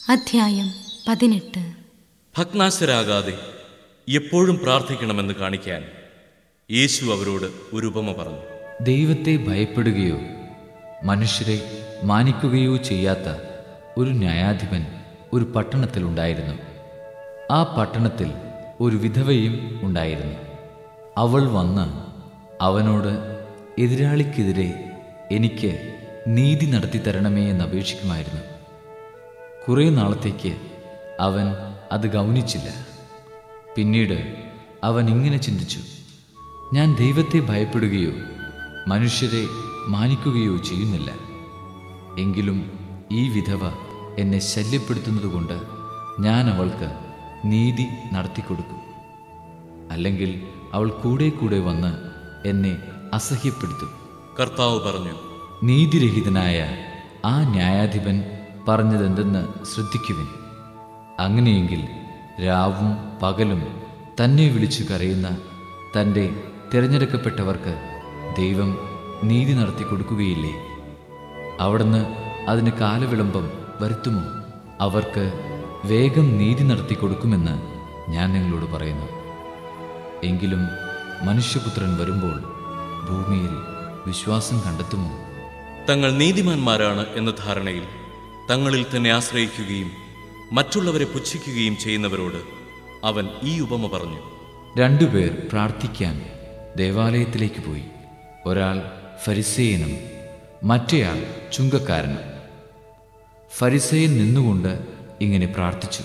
അധ്യായം പതിനെട്ട് ഭഗ്നാശരാകാതെ എപ്പോഴും പ്രാർത്ഥിക്കണമെന്ന് കാണിക്കാൻ യേശു അവരോട് ഒരു ഉപമ പറഞ്ഞു ദൈവത്തെ ഭയപ്പെടുകയോ മനുഷ്യരെ മാനിക്കുകയോ ചെയ്യാത്ത ഒരു ന്യായാധിപൻ ഒരു പട്ടണത്തിൽ ഉണ്ടായിരുന്നു ആ പട്ടണത്തിൽ ഒരു വിധവയും ഉണ്ടായിരുന്നു അവൾ വന്ന് അവനോട് എതിരാളിക്കെതിരെ എനിക്ക് നീതി നടത്തി തരണമേ എന്ന് അപേക്ഷിക്കുമായിരുന്നു കുറേ നാളത്തേക്ക് അവൻ അത് ഗൗനിച്ചില്ല പിന്നീട് അവൻ ഇങ്ങനെ ചിന്തിച്ചു ഞാൻ ദൈവത്തെ ഭയപ്പെടുകയോ മനുഷ്യരെ മാനിക്കുകയോ ചെയ്യുന്നില്ല എങ്കിലും ഈ വിധവ എന്നെ ശല്യപ്പെടുത്തുന്നതുകൊണ്ട് ഞാൻ അവൾക്ക് നീതി നടത്തിക്കൊടുക്കും അല്ലെങ്കിൽ അവൾ കൂടെ കൂടെ വന്ന് എന്നെ അസഹ്യപ്പെടുത്തും കർത്താവ് പറഞ്ഞു നീതിരഹിതനായ ആ ന്യായാധിപൻ പറഞ്ഞതെന്തെന്ന് ശ്രദ്ധിക്കുവിൻ അങ്ങനെയെങ്കിൽ രാവും പകലും തന്നെ വിളിച്ചു കരയുന്ന തൻ്റെ തിരഞ്ഞെടുക്കപ്പെട്ടവർക്ക് ദൈവം നീതി നടത്തി കൊടുക്കുകയില്ലേ അവിടുന്ന് അതിന് കാലവിളംബം വരുത്തുമോ അവർക്ക് വേഗം നീതി നടത്തി കൊടുക്കുമെന്ന് ഞാൻ നിങ്ങളോട് പറയുന്നു എങ്കിലും മനുഷ്യപുത്രൻ വരുമ്പോൾ ഭൂമിയിൽ വിശ്വാസം കണ്ടെത്തുമോ തങ്ങൾ നീതിമാന്മാരാണ് എന്ന ധാരണയിൽ തങ്ങളിൽ തന്നെ ആശ്രയിക്കുകയും മറ്റുള്ളവരെ പുച്ഛിക്കുകയും ചെയ്യുന്നവരോട് അവൻ ഈ ഉപമ പറഞ്ഞു രണ്ടുപേർ പ്രാർത്ഥിക്കാൻ ദേവാലയത്തിലേക്ക് പോയി ഒരാൾ ഫരിസേയനും മറ്റേയാൾ ചുങ്കക്കാരനും ഫരിസേയൻ നിന്നുകൊണ്ട് ഇങ്ങനെ പ്രാർത്ഥിച്ചു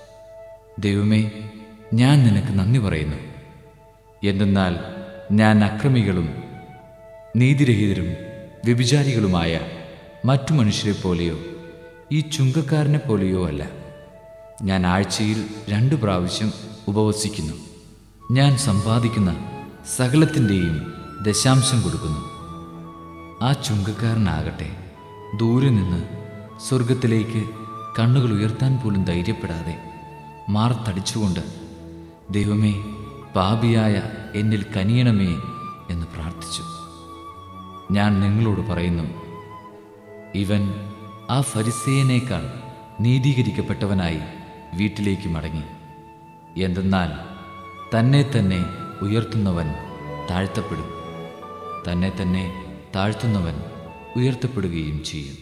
ദൈവമേ ഞാൻ നിനക്ക് നന്ദി പറയുന്നു എന്തെന്നാൽ ഞാൻ അക്രമികളും നീതിരഹിതരും വ്യഭിചാരികളുമായ മറ്റു മനുഷ്യരെ പോലെയോ ഈ ചുങ്കക്കാരനെ പോലെയോ അല്ല ഞാൻ ആഴ്ചയിൽ രണ്ടു പ്രാവശ്യം ഉപവസിക്കുന്നു ഞാൻ സമ്പാദിക്കുന്ന സകലത്തിൻ്റെയും ദശാംശം കൊടുക്കുന്നു ആ ചുങ്കക്കാരനാകട്ടെ ദൂരെ നിന്ന് സ്വർഗത്തിലേക്ക് കണ്ണുകൾ ഉയർത്താൻ പോലും ധൈര്യപ്പെടാതെ മാർത്തടിച്ചുകൊണ്ട് ദൈവമേ പാപിയായ എന്നിൽ കനിയണമേ എന്ന് പ്രാർത്ഥിച്ചു ഞാൻ നിങ്ങളോട് പറയുന്നു ഇവൻ ആ ഫരിസേയനേക്കാൾ നീതീകരിക്കപ്പെട്ടവനായി വീട്ടിലേക്ക് മടങ്ങി എന്തെന്നാൽ തന്നെ തന്നെ ഉയർത്തുന്നവൻ താഴ്ത്തപ്പെടും തന്നെ തന്നെ താഴ്ത്തുന്നവൻ ഉയർത്തപ്പെടുകയും ചെയ്യും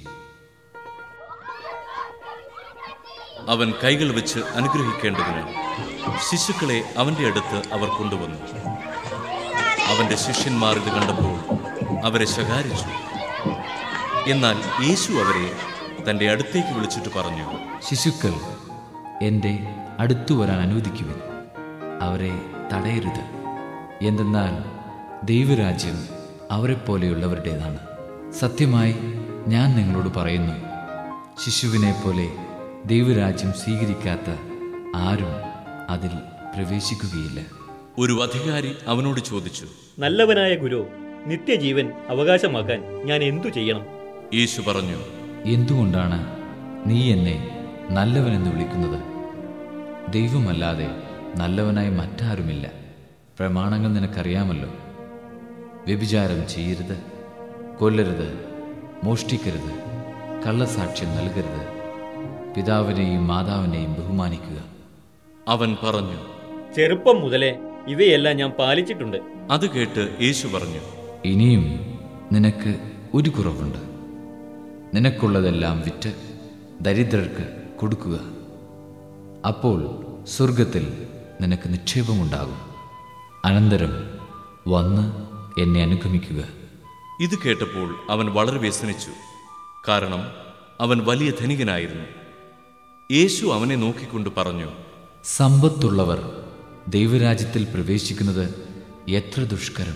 അവൻ കൈകൾ വെച്ച് അനുഗ്രഹിക്കേണ്ടതിന് ശിശുക്കളെ അവന്റെ അടുത്ത് അവർ കൊണ്ടുവന്നു അവന്റെ ശിഷ്യന്മാർ ഇത് കണ്ടപ്പോൾ അവരെ ശകാരിച്ചു എന്നാൽ യേശു അവരെ തന്റെ അടുത്തേക്ക് വിളിച്ചിട്ട് പറഞ്ഞു ശിശുക്കൾ എൻ്റെ അടുത്തു വരാൻ അനുവദിക്കുവിൻ അവരെ തടയരുത് എന്തെന്നാൽ ദൈവരാജ്യം അവരെപ്പോലെയുള്ളവരുടേതാണ് സത്യമായി ഞാൻ നിങ്ങളോട് പറയുന്നു ശിശുവിനെ പോലെ ദൈവരാജ്യം സ്വീകരിക്കാത്ത ആരും അതിൽ പ്രവേശിക്കുകയില്ല ഒരു അധികാരി അവനോട് ചോദിച്ചു നല്ലവനായ ഗുരു നിത്യജീവൻ അവകാശമാക്കാൻ ഞാൻ എന്തു ചെയ്യണം യേശു പറഞ്ഞു എന്തുകൊണ്ടാണ് നീ എന്നെ നല്ലവനെന്ന് വിളിക്കുന്നത് ദൈവമല്ലാതെ നല്ലവനായി മറ്റാരുമില്ല പ്രമാണങ്ങൾ നിനക്കറിയാമല്ലോ വ്യഭിചാരം ചെയ്യരുത് കൊല്ലരുത് മോഷ്ടിക്കരുത് കള്ളസാക്ഷ്യം നൽകരുത് പിതാവിനെയും മാതാവിനെയും ബഹുമാനിക്കുക അവൻ പറഞ്ഞു ചെറുപ്പം മുതലേ ഇവയെല്ലാം ഞാൻ പാലിച്ചിട്ടുണ്ട് അത് കേട്ട് യേശു പറഞ്ഞു ഇനിയും നിനക്ക് ഒരു കുറവുണ്ട് നിനക്കുള്ളതെല്ലാം വിറ്റ് ദരിദ്രർക്ക് കൊടുക്കുക അപ്പോൾ സ്വർഗത്തിൽ നിനക്ക് നിക്ഷേപമുണ്ടാകും അനന്തരം വന്ന് എന്നെ അനുഗമിക്കുക ഇത് കേട്ടപ്പോൾ അവൻ വളരെ വ്യസനിച്ചു കാരണം അവൻ വലിയ ധനികനായിരുന്നു യേശു അവനെ നോക്കിക്കൊണ്ട് പറഞ്ഞു സമ്പത്തുള്ളവർ ദൈവരാജ്യത്തിൽ പ്രവേശിക്കുന്നത് എത്ര ദുഷ്കരം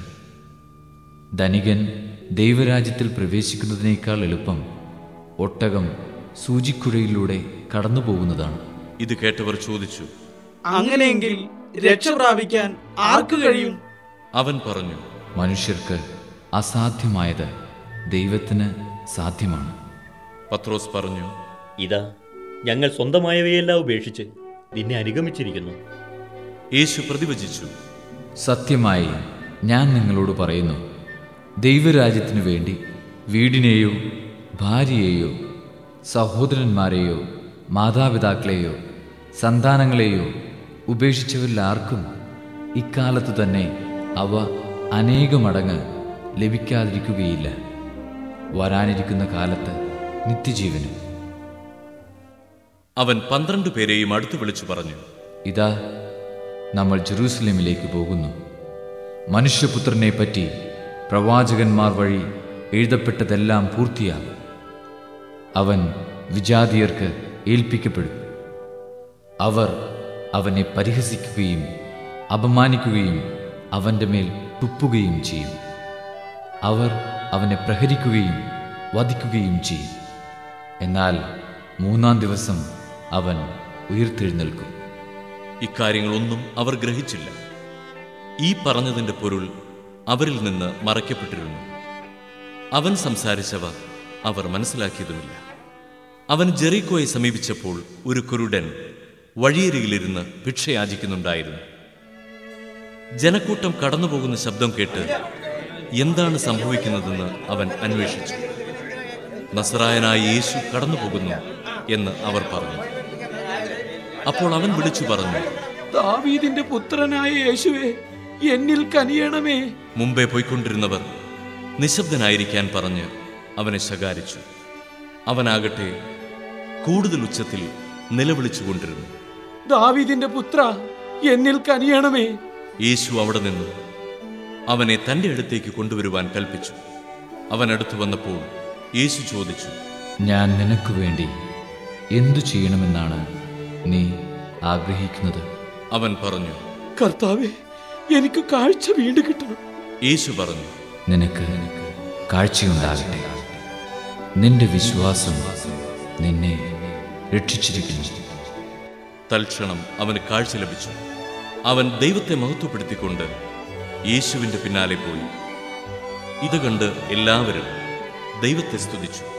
ധനികൻ ദൈവരാജ്യത്തിൽ പ്രവേശിക്കുന്നതിനേക്കാൾ എളുപ്പം ഒട്ടകം സൂചിക്കുഴയിലൂടെ കടന്നു പോകുന്നതാണ് ഇത് കേട്ടവർ ചോദിച്ചു അങ്ങനെയെങ്കിൽ രക്ഷ പ്രാപിക്കാൻ ആർക്ക് കഴിയും അവൻ പറഞ്ഞു മനുഷ്യർക്ക് അസാധ്യമായത് ദൈവത്തിന് സാധ്യമാണ് പത്രോസ് പറഞ്ഞു ഇതാ ഞങ്ങൾ സ്വന്തമായവയെല്ലാം ഉപേക്ഷിച്ച് നിന്നെ അനുഗമിച്ചിരിക്കുന്നു യേശു പ്രതിവചിച്ചു സത്യമായി ഞാൻ നിങ്ങളോട് പറയുന്നു ദൈവരാജ്യത്തിനു വേണ്ടി വീടിനെയോ ഭാര്യയെയോ സഹോദരന്മാരെയോ മാതാപിതാക്കളെയോ സന്താനങ്ങളെയോ ഉപേക്ഷിച്ചവരിൽ ആർക്കും ഇക്കാലത്ത് തന്നെ അവ അനേകമടങ്ങ് ലഭിക്കാതിരിക്കുകയില്ല വരാനിരിക്കുന്ന കാലത്ത് നിത്യജീവനും അവൻ പന്ത്രണ്ട് പേരെയും അടുത്തു വിളിച്ചു പറഞ്ഞു ഇതാ നമ്മൾ ജെറൂസലേമിലേക്ക് പോകുന്നു മനുഷ്യപുത്രനെ പറ്റി പ്രവാചകന്മാർ വഴി എഴുതപ്പെട്ടതെല്ലാം പൂർത്തിയാകും അവൻ വിജാതിയർക്ക് ഏൽപ്പിക്കപ്പെടും അവർ അവനെ പരിഹസിക്കുകയും അപമാനിക്കുകയും അവൻ്റെ മേൽ തുപ്പുകയും ചെയ്യും അവർ അവനെ പ്രഹരിക്കുകയും വധിക്കുകയും ചെയ്യും എന്നാൽ മൂന്നാം ദിവസം അവൻ ഉയർത്തെഴുന്നേൽക്കും ഇക്കാര്യങ്ങളൊന്നും അവർ ഗ്രഹിച്ചില്ല ഈ പറഞ്ഞതിന്റെ പൊരുൾ അവരിൽ നിന്ന് മറയ്ക്കപ്പെട്ടിരുന്നു അവൻ സംസാരിച്ചവ അവർ മനസ്സിലാക്കിയതുമില്ല അവൻ ജെറീക്കോയെ സമീപിച്ചപ്പോൾ ഒരു കുരുടൻ വഴിയരികിലിരുന്ന് ഭിക്ഷയാചിക്കുന്നുണ്ടായിരുന്നു ജനക്കൂട്ടം കടന്നുപോകുന്ന ശബ്ദം കേട്ട് എന്താണ് സംഭവിക്കുന്നതെന്ന് അവൻ അന്വേഷിച്ചു നസറായനായ യേശു കടന്നുപോകുന്നു എന്ന് അവർ പറഞ്ഞു അപ്പോൾ അവൻ വിളിച്ചു പറഞ്ഞു ദാവീദിന്റെ പുത്രനായ യേശുവേ എന്നിൽ കനിയണമേ മുമ്പേ പോയിക്കൊണ്ടിരുന്നവർ നിശബ്ദനായിരിക്കാൻ പറഞ്ഞ് അവനെ ശകാരിച്ചു അവനാകട്ടെ കൂടുതൽ ഉച്ചത്തിൽ നിലവിളിച്ചുകൊണ്ടിരുന്നു ദാവീദിന്റെ പുത്ര എന്നിൽ കനിയണമേ യേശു അവിടെ നിന്നു അവനെ തന്റെ അടുത്തേക്ക് കൊണ്ടുവരുവാൻ കൽപ്പിച്ചു അവൻ അടുത്തു വന്നപ്പോൾ യേശു ചോദിച്ചു ഞാൻ നിനക്ക് വേണ്ടി എന്തു ചെയ്യണമെന്നാണ് നീ ആഗ്രഹിക്കുന്നത് അവൻ പറഞ്ഞു കർത്താവേ എനിക്ക് കാഴ്ച വീണ്ടും കിട്ടണം യേശു പറഞ്ഞു നിനക്ക് കാഴ്ചയുണ്ടാകട്ടെ നിന്റെ വിശ്വാസം നിന്നെ രക്ഷിച്ചിരിക്കുന്നു തൽക്ഷണം അവന് കാഴ്ച ലഭിച്ചു അവൻ ദൈവത്തെ മഹത്വപ്പെടുത്തിക്കൊണ്ട് യേശുവിന്റെ പിന്നാലെ പോയി ഇത് കണ്ട് എല്ലാവരും ദൈവത്തെ സ്തുതിച്ചു